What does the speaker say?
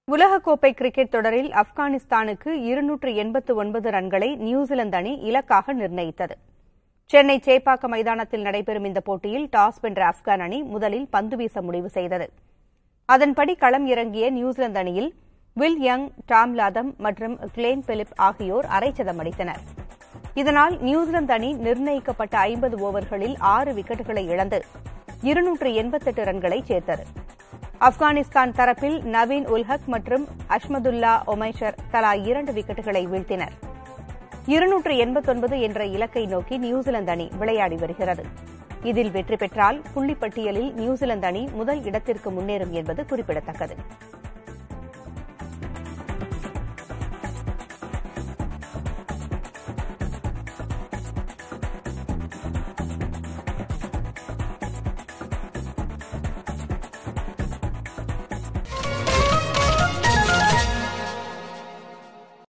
உலகக்கோப்பை கிரிக்கெட் தொடரில் ஆப்கானிஸ்தானுக்கு இருநூற்று எண்பத்து ஒன்பது ரன்களை நியூசிலாந்து அணி இலக்காக நிர்ணயித்தது சென்னை சேப்பாக்கம் மைதானத்தில் நடைபெறும் இந்த போட்டியில் டாஸ் வென்ற ஆப்கான் அணி முதலில் பந்து வீச முடிவு செய்தது அதன்படி களம் இறங்கிய நியூசிலாந்து அணியில் வில் யங் டாம் லாதம் மற்றும் கிளேன் பிலிப் ஆகியோர் அரைச்சதம் அடித்தனர் இதனால் நியூசிலாந்து அணி நிர்ணயிக்கப்பட்ட ஐம்பது ஓவர்களில் ஆறு விக்கெட்டுகளை இழந்து இருநூற்று எண்பத்தெட்டு ரன்களை சேர்த்தது ஆப்கானிஸ்தான் தரப்பில் நவீன் உல்ஹக் மற்றும் அஷ்மதுல்லா ஒமைஷர் தலா இரண்டு விக்கெட்டுகளை வீழ்த்தினர் இருநூற்று எண்பத்தொன்பது என்ற இலக்கை நோக்கி நியூசிலாந்து அணி விளையாடி வருகிறது இதில் வெற்றி பெற்றால் புள்ளிப்பட்டியலில் நியூசிலாந்து அணி முதல் இடத்திற்கு முன்னேறும் என்பது குறிப்பிடத்தக்கது